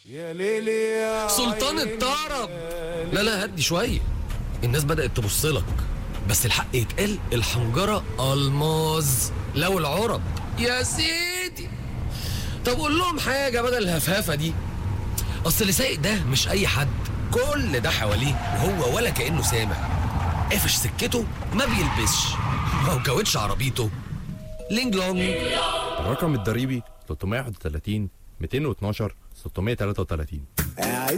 يا ليلي يا سلطان عيني الطرب لا لا هدي شويه الناس بدات تبص لك بس الحق يتقال الحنجره الماز لو العرب يا سيدي طب قول لهم حاجه بدل الهفافه دي اصل اللي سايق ده مش اي حد كل ده حواليه وهو ولا كانه سامع قافش سكته ما بيلبسش هو كاوتش عربيته لينج لونج الرقم الضريبي 331 212 633